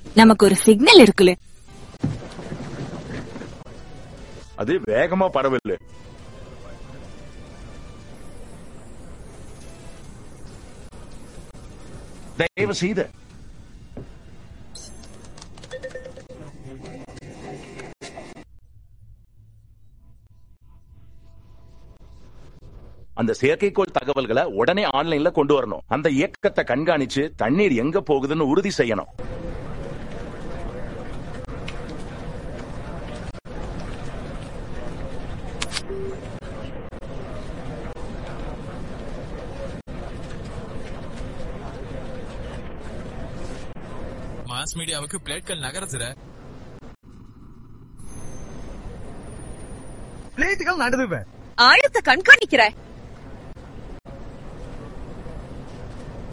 நமக்கு ஒரு சிக்னல் இருக்குல்ல அது வேகமா பரவல தயவு செய்து அந்த செயற்கைக்கோள் தகவல்களை உடனே ஆன்லைன்ல கொண்டு வரணும் அந்த இயக்கத்தை கண்காணிச்சு தண்ணீர் எங்க போகுதுன்னு உறுதி செய்யணும் மாஸ் மீடியாவுக்கு பிளேட்கள் நகருதுற பிளேட்டுகள் நடுதுவேன் ஆழத்தை கண்காணிக்கிற